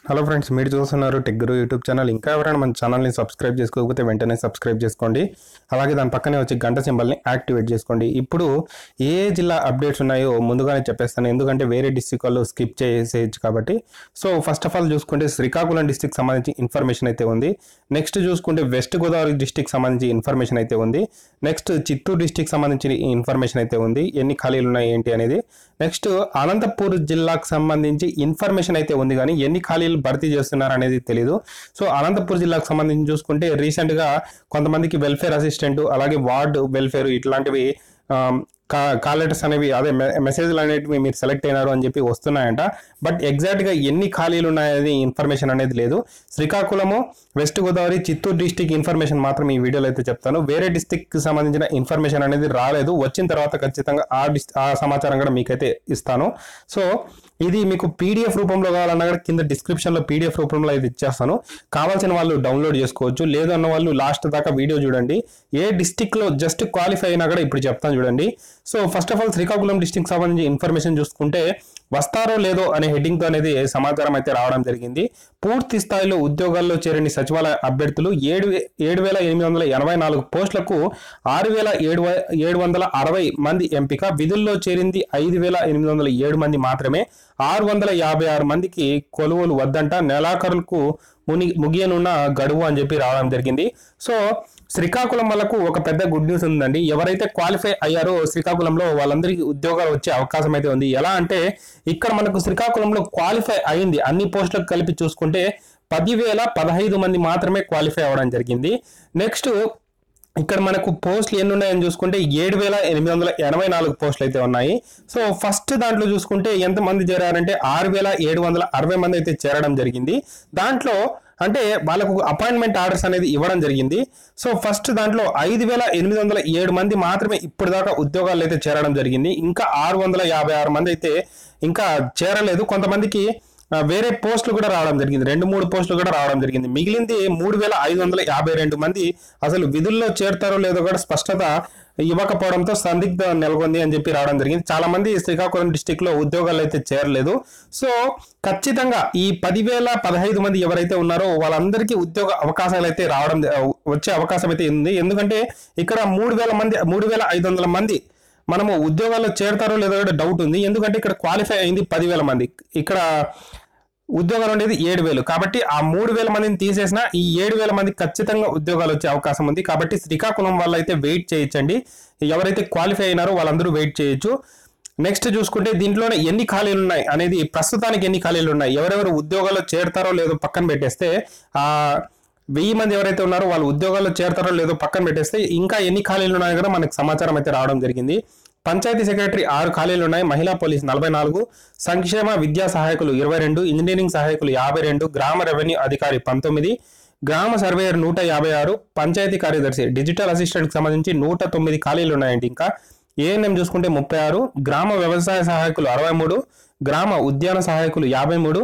hello friends మీరు చూస్తున్నారు tech గురు YouTube channel ఇంకా ఎవరైనా మన ఛానల్ని సబ్స్క్రైబ్ చేసుకోకపోతే వెంటనే సబ్స్క్రైబ్ చేసుకోండి అలాగే దాని పక్కనే వచ్చి గంట సింబల్ని యాక్టివేట్ చేసుకోండి ఇప్పుడు ఏ ఏ జిల్లా అప్డేట్స్ ఉన్నాయో ముందుగానే చెప్పేస్తాను ఎందుకంటే వేరే డిస్టిక్ వాళ్ళు స్కిప్ చేసేయచ్చు కాబట్టి సో ఫస్ట్ ఆఫ్ ఆల్ చూసుకుంటే శ్రీకాకుళం డిస్టిక్ సంబంధించి ఇన్ఫర్మేషన్ అయితే ఉంది నెక్స్ట్ చూసుకుంటే వెస్ట్ గోదావరి డిస్టిక్ సంబంధించి ఇన్ఫర్మేషన్ అయితే ఉంది నెక్స్ట్ చిత్తూరు డిస్టిక్ సంబంధించిన ఇన్ఫర్మేషన్ అయితే ఉంది ఎన్ని ఖాళీలు ఉన్నాయి ఏంటి అనేది నెక్స్ట్ అనంతపూర్ జిల్లాకు సంబంధించి ఇన్ఫర్మేషన్ అయితే ఉంది కానీ ఎన్ని ఖాళీలు భర్తీ చేస్తున్నారు అనేది తెలియదు సో అనంతపూర్ జిల్లాకు సంబంధించి చూసుకుంటే రీసెంట్గా కొంతమందికి వెల్ఫేర్ అసిస్టెంట్ అలాగే వార్డు వెల్ఫేర్ ఇట్లాంటివి కాల్ లెటర్స్ అనేవి అదే మెసేజ్లు అనేటివి మీరు సెలెక్ట్ అయినారు అని చెప్పి వస్తున్నాయంట బట్ ఎగ్జాక్ట్గా ఎన్ని ఖాళీలు ఉన్నాయని ఇన్ఫర్మేషన్ అనేది లేదు Srikakulam west Godavari Chittoor district information మాత్రం ఈ వీడియోలో అయితే చెప్తాను వేరే డిస్టిక్ సంబంధించిన ఇన్ఫర్మేషన్ అనేది రాలేదు వచ్చిన తర్వాత ఖచ్చితంగా ఆ డిస్ ఆ సమాచారం కూడా మీకైతే ఇస్తాను సో ఇది మీకు పీడిఎఫ్ రూపంలో కావాలన్నా కూడా కింద డిస్క్రిప్షన్లో పీడిఎఫ్ రూపంలో అయితే ఇచ్చేస్తాను కావాల్సిన వాళ్ళు డౌన్లోడ్ చేసుకోవచ్చు లేదు అన్న వాళ్ళు లాస్ట్ దాకా వీడియో చూడండి ఏ డిస్టిక్లో జస్ట్ క్వాలిఫై అయినా కూడా ఇప్పుడు చెప్తాను చూడండి so first of all Srikakulam district సంబంధించి ఇన్ఫర్మేషన్ చూసుకుంటే వస్తారో లేదో అనే హెడ్డింగ్తో అనేది సమాచారం అయితే రావడం జరిగింది పూర్తి స్థాయిలో ఉద్యోగాల్లో చేరని సచివాలయ అభ్యర్థులు ఏడు వే- ఏడు వేల ఎనిమిది వందల ఎనభై నాలుగు పోస్టులకు ఆరు వేల ఏడు వ- ఏడు వందల అరవై మంది ఎంపిక విధుల్లో చేరింది ఐదు వేల ఎనిమిది వందల ఏడు మంది మాత్రమే ఆరు వందల యాభై ఆరు మందికి కొలువులు వద్దంట నెలాఖరులకు ముని ముగియనున్న గడువు అని చెప్పి రావడం జరిగింది సో శ్రీకాకుళం వాళ్ళకు ఒక పెద్ద గుడ్ న్యూస్ ఉందండి ఎవరైతే క్వాలిఫై అయ్యారో శ్రీకాకుళంలో వాళ్ళందరికీ ఉద్యోగాలు వచ్చే అవకాశం అయితే ఉంది ఎలా అంటే ఇక్కడ మనకు శ్రీకాకుళంలో క్వాలిఫై అయింది అన్ని పోస్టులకు కలిపి చూసుకుంటే పదివేల పదహైదు మంది మాత్రమే క్వాలిఫై అవ్వడం జరిగింది నెక్స్ట్ ఇక్కడ మనకు పోస్టులు ఎన్ని ఉన్నాయని చూసుకుంటే ఏడు వేల ఎనిమిది వందల ఎనభై నాలుగు పోస్టులు అయితే ఉన్నాయి సో ఫస్ట్ దాంట్లో చూసుకుంటే ఎంతమంది చేరారంటే ఆరు వేల ఏడు వందల అరవై మంది అయితే చేరడం జరిగింది దాంట్లో అంటే వాళ్ళకు అపాయింట్మెంట్ ఆర్డర్స్ అనేది ఇవ్వడం జరిగింది సో ఫస్ట్ దాంట్లో ఐదు వేల ఎనిమిది వందల ఏడు మంది మాత్రమే ఇప్పటిదాకా ఉద్యోగాలు అయితే చేరడం జరిగింది ఇంకా ఆరు వందల యాభై ఆరు మంది అయితే ఇంకా చేరలేదు కొంతమందికి ఆ, వేరే పోస్టులు కూడా రావడం జరిగింది రెండు మూడు పోస్టులు కూడా రావడం జరిగింది మిగిలింది మూడు వేల ఐదు వందల యాభై రెండు మంది అసలు విధుల్లో చేరుతారో లేదో కూడా స్పష్టత ఇవ్వకపోవడంతో సందిగ్ధ నెలకొంది అని చెప్పి రావడం జరిగింది చాలా మంది శ్రీకాకుళం డిస్టిక్ లో ఉద్యోగాలు అయితే చేరలేదు సో ఖచ్చితంగా ఈ పదివేల పదహైదు మంది ఎవరైతే ఉన్నారో వాళ్ళందరికీ ఉద్యోగ అవకాశాలు అయితే రావడం వచ్చే అవకాశం అయితే ఉంది ఎందుకంటే ఇక్కడ మూడు వేల మంది మూడు వేల ఐదు వందల మంది మనము ఉద్యోగాల్లో చేరతారో లేదో కూడా డౌట్ ఉంది ఎందుకంటే ఇక్కడ క్వాలిఫై అయింది పదివేల మంది ఇక్కడ ఉద్యోగాలు ఉండేది ఏడు వేలు కాబట్టి ఆ మూడు వేల మందిని తీసేసిన ఈ ఏడు వేల మంది ఖచ్చితంగా ఉద్యోగాలు వచ్చే అవకాశం ఉంది కాబట్టి శ్రీకాకుళం వాళ్ళు అయితే వెయిట్ చేయొచ్చండి ఎవరైతే క్వాలిఫై అయినారో వాళ్ళందరూ వెయిట్ చేయొచ్చు నెక్స్ట్ చూసుకుంటే దీంట్లోనే ఎన్ని ఖాళీలు ఉన్నాయి అనేది ప్రస్తుతానికి ఎన్ని ఖాళీలు ఉన్నాయి ఎవరెవరు ఉద్యోగాల్లో చేరతారో లేదో పక్కన పెట్టేస్తే ఆ వెయ్యి మంది ఎవరైతే ఉన్నారో వాళ్ళు ఉద్యోగాల్లో చేరతారో లేదో పక్కన పెట్టేస్తే ఇంకా ఎన్ని ఖాళీలు ఉన్నాయో కూడా మనకు సమాచారం అయితే రావడం జరిగింది పంచాయతీ సెక్రటరీ ఆరు ఖాళీలు ఉన్నాయి మహిళా పోలీస్ నలభై నాలుగు సంక్షేమ విద్యా సహాయకులు ఇరవై రెండు ఇంజనీరింగ్ సహాయకులు యాభై రెండు గ్రామ రెవెన్యూ అధికారి పంతొమ్మిది గ్రామ సర్వేయర్ నూట యాభై ఆరు పంచాయతీ కార్యదర్శి డిజిటల్ అసిస్టెంట్కి సంబంధించి నూట తొమ్మిది ఖాళీలు ఉన్నాయండి ఇంకా ఏఎన్ఎం చూసుకుంటే ముప్పై ఆరు గ్రామ వ్యవసాయ సహాయకులు అరవై మూడు గ్రామ ఉద్యాన సహాయకులు యాభై మూడు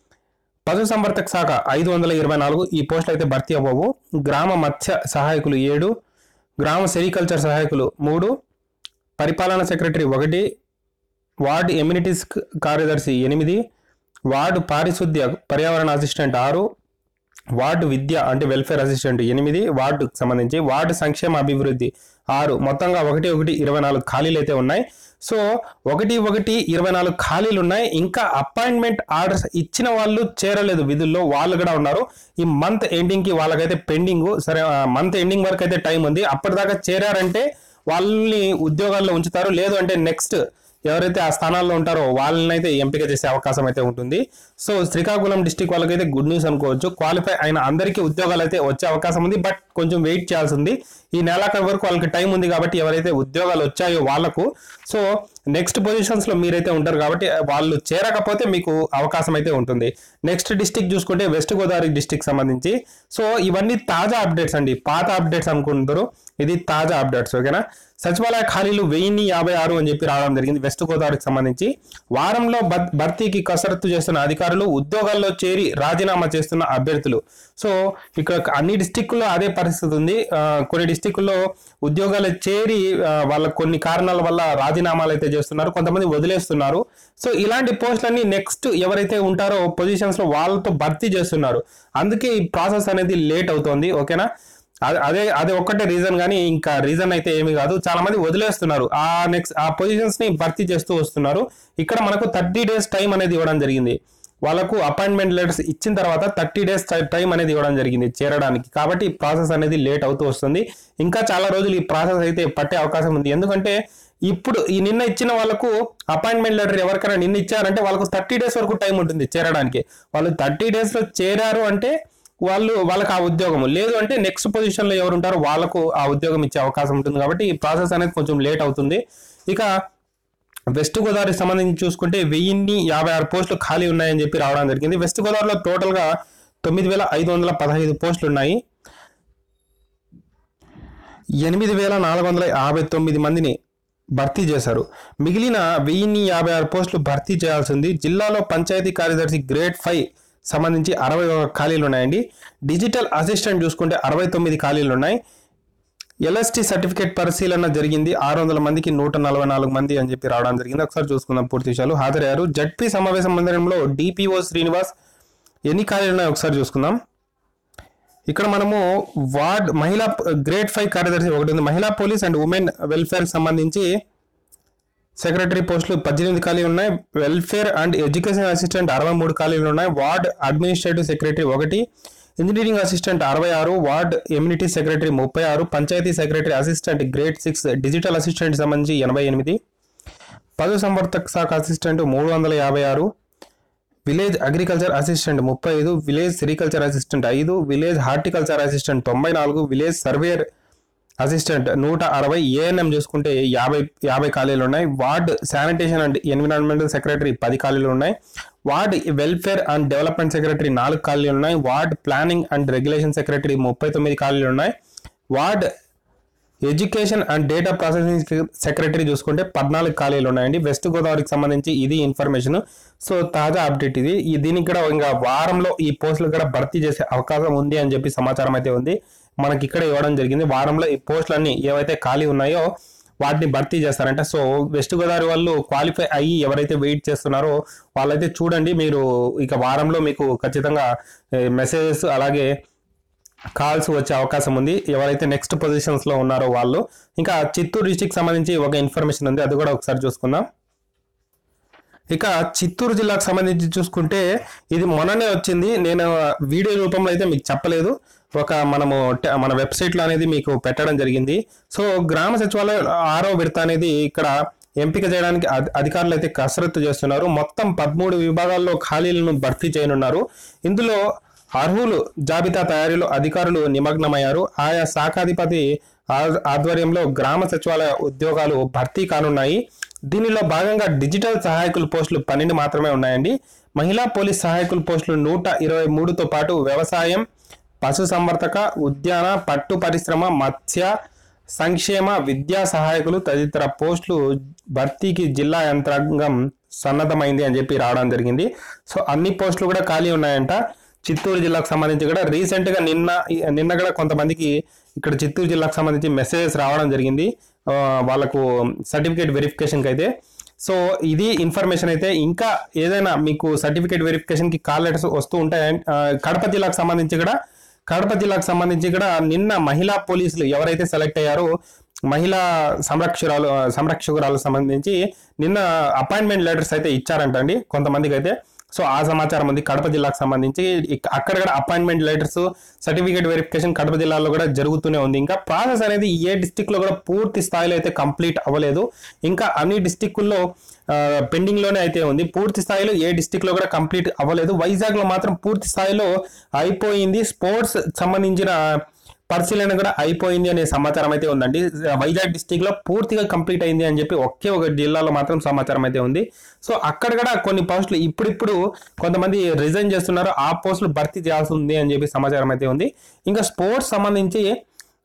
పశుసంవర్ధక శాఖ ఐదు వందల ఇరవై నాలుగు ఈ పోస్టులు అయితే భర్తీ అవ్వవు గ్రామ మత్స్య సహాయకులు ఏడు గ్రామ సెరికల్చర్ సహాయకులు మూడు పరిపాలనా సెక్రటరీ ఒకటి వార్డు ఎమ్యూనిటీస్ కార్యదర్శి ఎనిమిది వార్డు పారిశుద్ధ్య పర్యావరణ అసిస్టెంట్ ఆరు వార్డు విద్య అంటే వెల్ఫేర్ అసిస్టెంట్ ఎనిమిది వార్డుకు సంబంధించి వార్డు సంక్షేమ అభివృద్ధి ఆరు మొత్తంగా ఒకటి ఒకటి ఇరవై నాలుగు ఖాళీలు అయితే ఉన్నాయి సో ఒకటి ఒకటి ఇరవై నాలుగు ఖాళీలు ఉన్నాయి ఇంకా అపాయింట్మెంట్ ఆర్డర్స్ ఇచ్చిన వాళ్ళు చేరలేదు విధుల్లో వాళ్ళు కూడా ఉన్నారు ఈ మంత్ ఎండింగ్ కి వాళ్ళకైతే పెండింగ్ సరే మంత్ ఎండింగ్ వరకు అయితే టైం ఉంది అప్పటిదాకా చేరారంటే వాళ్ళని ఉద్యోగాల్లో ఉంచుతారు లేదు అంటే నెక్స్ట్ ఎవరైతే ఆ స్థానాల్లో ఉంటారో వాళ్ళని అయితే ఎంపిక చేసే అవకాశం అయితే ఉంటుంది సో శ్రీకాకుళం డిస్టిక్ వాళ్ళకైతే గుడ్ న్యూస్ అనుకోవచ్చు క్వాలిఫై అయిన అందరికీ ఉద్యోగాలు అయితే వచ్చే అవకాశం ఉంది బట్ కొంచెం వెయిట్ చేయాల్సి ఉంది ఈ నెలాఖరు వరకు వాళ్ళకి టైం ఉంది కాబట్టి ఎవరైతే ఉద్యోగాలు వచ్చాయో వాళ్ళకు సో నెక్స్ట్ పొజిషన్స్ లో మీరైతే ఉంటారు కాబట్టి వాళ్ళు చేరకపోతే మీకు అవకాశం అయితే ఉంటుంది నెక్స్ట్ డిస్టిక్ చూసుకుంటే వెస్ట్ గోదావరి డిస్టిక్ సంబంధించి సో ఇవన్నీ తాజా అప్డేట్స్ అండి పాత అప్డేట్స్ అనుకుంటారు ఇది తాజా అప్డేట్స్ ఓకేనా సచివాలయ ఖాళీలు వెయ్యిన్ని యాభై ఆరు అని చెప్పి రావడం జరిగింది వెస్ట్ గోదావరికి సంబంధించి వారంలో భర్- భర్తీకి కసరత్తు చేస్తున్న అధికారులు ఉద్యోగాల్లో చేరి రాజీనామా చేస్తున్న అభ్యర్థులు సో ఇక్కడ అన్ని డిస్టిక్ల్లో అదే పరిస్థితి ఉంది ఆ, కొన్ని డిస్టిక్ల్లో ఉద్యోగాలు చేరి ఆ, వాళ్ళ కొన్ని కారణాల వల్ల రాజీనామాలు అయితే చేస్తున్నారు కొంతమంది వదిలేస్తున్నారు సో ఇలాంటి పోస్టులన్నీ నెక్స్ట్ ఎవరైతే ఉంటారో పొజిషన్స్ లో వాళ్ళతో భర్తీ చేస్తున్నారు అందుకే ఈ ప్రాసెస్ అనేది లేట్ అవుతోంది ఓకేనా అదే- అదే అదే ఒక్కటే రీజన్ కానీ ఇంకా రీజన్ అయితే ఏమీ కాదు చాలా మంది వదిలేస్తున్నారు ఆ నెక్స్ట్ ఆ పొజిషన్స్ ని భర్తీ చేస్తూ వస్తున్నారు ఇక్కడ మనకు థర్టీ డేస్ టైం అనేది ఇవ్వడం జరిగింది వాళ్ళకు అపాయింట్మెంట్ లెటర్స్ ఇచ్చిన తర్వాత థర్టీ డేస్ టైం అనేది ఇవ్వడం జరిగింది చేరడానికి కాబట్టి ఈ ప్రాసెస్ అనేది లేట్ అవుతూ వస్తుంది ఇంకా చాలా రోజులు ఈ ప్రాసెస్ అయితే పట్టే అవకాశం ఉంది ఎందుకంటే ఇప్పుడు ఈ నిన్న ఇచ్చిన వాళ్ళకు అపాయింట్మెంట్ లెటర్ ఎవరికైనా నిన్న ఇచ్చారంటే వాళ్ళకు థర్టీ డేస్ వరకు టైం ఉంటుంది చేరడానికి వాళ్ళు థర్టీ డేస్ లో చేరారు అంటే వాళ్ళు వాళ్ళకి ఆ ఉద్యోగం లేదు అంటే నెక్స్ట్ పొజిషన్ లో ఎవరు ఉంటారో వాళ్ళకు ఆ ఉద్యోగం ఇచ్చే అవకాశం ఉంటుంది కాబట్టి ఈ ప్రాసెస్ అనేది కొంచెం లేట్ అవుతుంది ఇక వెస్ట్ గోదావరికి సంబంధించి చూసుకుంటే వెయ్యిన్ని యాభై ఆరు పోస్టులు ఖాళీ ఉన్నాయని చెప్పి రావడం జరిగింది వెస్ట్ గోదావరిలో టోటల్ గా తొమ్మిది వేల ఐదు వందల పదహైదు పోస్టులు ఉన్నాయి ఎనిమిది వేల నాలుగు వందల యాభై తొమ్మిది మందిని భర్తీ చేశారు మిగిలిన వెయ్యిన్ని యాభై ఆరు పోస్టులు భర్తీ చేయాల్సింది జిల్లాలో పంచాయతీ కార్యదర్శి గ్రేడ్ ఫైవ్ సంబంధించి అరవై ఒక ఖాళీలు ఉన్నాయండి డిజిటల్ అసిస్టెంట్ చూసుకుంటే అరవై తొమ్మిది ఖాళీలు ఉన్నాయి ఎల్ఎస్టి సర్టిఫికేట్ పరిశీలన జరిగింది ఆరు వందల మందికి నూట నలభై నాలుగు మంది అని చెప్పి రావడం జరిగింది ఒకసారి చూసుకుందాం పూర్తి విషయాలు హాజరయ్యారు జడ్పీ సమావేశ మందిరంలో డిపిఓ శ్రీనివాస్ ఎన్ని ఖాళీలు ఉన్నాయో ఒకసారి చూసుకుందాం ఇక్కడ మనము వార్డ్ మహిళా గ్రేడ్ ఫైవ్ కార్యదర్శి ఒకటి ఉంది మహిళా పోలీస్ అండ్ ఉమెన్ వెల్ఫేర్ సంబంధించి సెక్రటరీ పోస్టులు పద్దెనిమిది ఖాళీలు ఉన్నాయి వెల్ఫేర్ అండ్ ఎడ్యుకేషన్ అసిస్టెంట్ అరవై మూడు ఖాళీలు ఉన్నాయి వార్డ్ అడ్మినిస్ట్రేటివ్ సెక్రటరీ ఒకటి ఇంజనీరింగ్ అసిస్టెంట్ అరవై ఆరు వార్డ్ ఎమ్యూనిటీ సెక్రటరీ ముప్పై ఆరు panchayat secretary assistant grade six digital assistant సంబంధించి ఎనభై ఎనిమిది పశు సంవర్ధక శాఖ అసిస్టెంట్ మూడు వందల యాభై ఆరు విలేజ్ అగ్రికల్చర్ అసిస్టెంట్ ముప్పై ఐదు విలేజ్ సెరికల్చర్ అసిస్టెంట్ ఐదు విలేజ్ హార్టికల్చర్ అసిస్టెంట్ తొంభై నాలుగు విలేజ్ సర్వేయర్ అసిస్టెంట్ నూట అరవై ఏఎన్ఎం చూసుకుంటే యాభై యాభై ఖాళీలు ఉన్నాయి ward sanitation and environmental secretary పది ఖాళీలు ఉన్నాయి ward welfare and development secretary నాలుగు ఖాళీలు ఉన్నాయి ward planning and regulation secretary ముప్పై తొమ్మిది ఖాళీలు ఉన్నాయి ward education and data processing secretary చూసుకుంటే పద్నాలుగు ఖాళీలు ఉన్నాయండి వెస్ట్ గోదావరికి సంబంధించి ఇది ఇన్ఫర్మేషన్ సో తాజా అప్డేట్ ఇది ఈ దీనికి కూడా ఇంకా వారంలో ఈ పోస్టులు కూడా భర్తీ చేసే అవకాశం ఉంది అని చెప్పి సమాచారం అయితే ఉంది మనకి ఇక్కడ ఇవ్వడం జరిగింది వారంలో ఈ పోస్టులన్నీ ఏవైతే ఖాళీ ఉన్నాయో వాటిని భర్తీ చేస్తారంట సో వెస్ట్ గోదావరి వాళ్ళు క్వాలిఫై అయ్యి ఎవరైతే వెయిట్ చేస్తున్నారో వాళ్ళైతే చూడండి మీరు ఇక వారంలో మీకు ఖచ్చితంగా మెసేజెస్ అలాగే కాల్స్ వచ్చే అవకాశం ఉంది ఎవరైతే నెక్స్ట్ పొజిషన్స్ లో ఉన్నారో వాళ్ళు ఇంకా చిత్తూరు డిస్టిక్ సంబంధించి ఒక ఇన్ఫర్మేషన్ ఉంది అది కూడా ఒకసారి చూసుకుందాం ఇక చిత్తూరు జిల్లాకు సంబంధించి చూసుకుంటే ఇది మొన్ననే వచ్చింది నేను వీడియో రూపంలో అయితే మీకు చెప్పలేదు ఒక మనము ట- మన వెబ్సైట్ లో అనేది మీకు పెట్టడం జరిగింది సో గ్రామ సచివాలయ ఆరో విడత అనేది ఇక్కడ ఎంపిక చేయడానికి అధి- అధికారులు అయితే కసరత్తు చేస్తున్నారు మొత్తం పదమూడు విభాగాల్లో ఖాళీలను భర్తీ చేయనున్నారు ఇందులో అర్హులు జాబితా తయారీలో అధికారులు నిమగ్నమయ్యారు ఆయా శాఖాధిపతి ఆ- ఆధ్వర్యంలో గ్రామ సచివాలయ ఉద్యోగాలు భర్తీ కానున్నాయి దీనిలో భాగంగా డిజిటల్ సహాయకుల పోస్టులు పన్నెండు మాత్రమే ఉన్నాయండి మహిళా పోలీస్ సహాయకుల పోస్టులు నూట ఇరవై మూడుతో పాటు వ్యవసాయం పశు సంవర్ధక ఉద్యాన పట్టు పరిశ్రమ మత్స్య సంక్షేమ విద్యా సహాయకులు తదితర పోస్టులు భర్తీకి జిల్లా యంత్రాంగం సన్నద్ధమైంది అని చెప్పి రావడం జరిగింది సో అన్ని పోస్టులు కూడా ఖాళీ ఉన్నాయంట చిత్తూరు జిల్లాకు సంబంధించి కూడా రీసెంట్ గా నిన్న నిన్న కూడా కొంతమందికి ఇక్కడ చిత్తూరు జిల్లాకు సంబంధించి మెసేజెస్ రావడం జరిగింది ఆ, వాళ్ళకు సర్టిఫికేట్ వెరిఫికేషన్కి అయితే సో ఇది ఇన్ఫర్మేషన్ అయితే ఇంకా ఏదైనా మీకు సర్టిఫికేట్ వెరిఫికేషన్ కి కాల్ లెటర్స్ వస్తూ ఉంటాయి ఆ, కడప జిల్లాకు సంబంధించి కూడా కడప జిల్లాకు సంబంధించి కూడా నిన్న మహిళా పోలీసులు ఎవరైతే సెలెక్ట్ అయ్యారో మహిళా సంరక్షకురాలు సంరక్షకురాలకు సంబంధించి నిన్న అపాయింట్మెంట్ లెటర్స్ అయితే ఇచ్చారంట అండి కొంతమందికి అయితే సో ఆ సమాచారం ఉంది కడప జిల్లాకు సంబంధించి ఇక్- అక్కడ కూడా appointment letters certificate verification Kadapa జిల్లాలో కూడా జరుగుతూనే ఉంది ఇంకా ప్రాసెస్ అనేది ఏ డిస్టిక్ లో కూడా పూర్తి స్థాయిలో అయితే కంప్లీట్ అవ్వలేదు ఇంకా అన్ని డిస్టిక్ల్లో పెండింగ్ లోనే అయితే ఉంది పూర్తి స్థాయిలో ఏ డిస్టిక్ లో కూడా కంప్లీట్ అవ్వలేదు వైజాగ్ లో మాత్రం పూర్తి స్థాయిలో అయిపోయింది స్పోర్ట్స్ సంబంధించిన పరిశీలన కూడా అయిపోయింది అనే సమాచారం అయితే ఉందండి వైజాగ్ డిస్టిక్ లో పూర్తిగా కంప్లీట్ అయింది అని చెప్పి ఒకే ఒక జిల్లాలో మాత్రం సమాచారం అయితే ఉంది సో అక్కడ కూడా కొన్ని పోస్టులు ఇప్పుడిప్పుడు కొంతమంది రిజైన్ చేస్తున్నారు ఆ పోస్టులు భర్తీ చేయాల్సి ఉంది అని చెప్పి సమాచారం అయితే ఉంది ఇంకా స్పోర్ట్స్ సంబంధించి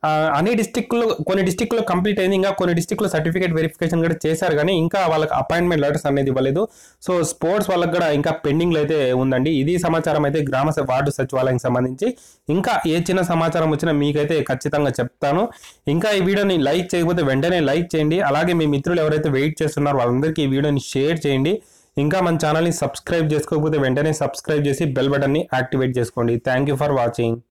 ఆ, అన్ని డిస్టిక్లో కొన్ని డిస్టిక్లో కంప్లీట్ అయింది ఇంకా కొన్ని డిస్టిక్లో సర్టిఫికేట్ వెరిఫికేషన్ కూడా చేశారు కానీ ఇంకా వాళ్ళకి అపాయింట్మెంట్ లెటర్స్ అనేది ఇవ్వలేదు సో స్పోర్ట్స్ వాళ్ళకి కూడా ఇంకా పెండింగ్లో అయితే ఉందండి ఇది సమాచారం అయితే గ్రామ స- వార్డు సచివాలయానికి సంబంధించి ఇంకా ఏ చిన్న సమాచారం వచ్చినా మీకైతే ఖచ్చితంగా చెప్తాను ఇంకా ఈ వీడియోని లైక్ చేయకపోతే వెంటనే లైక్ చేయండి అలాగే మీ మిత్రులు ఎవరైతే వెయిట్ చేస్తున్నారో వాళ్ళందరికీ ఈ వీడియోని షేర్ చేయండి ఇంకా మన ఛానల్ని సబ్స్క్రైబ్ చేసుకోకపోతే వెంటనే సబ్స్క్రైబ్ చేసి బెల్ బటన్ని యాక్టివేట్ చేసుకోండి థ్యాంక్ యూ ఫర్ వాచింగ్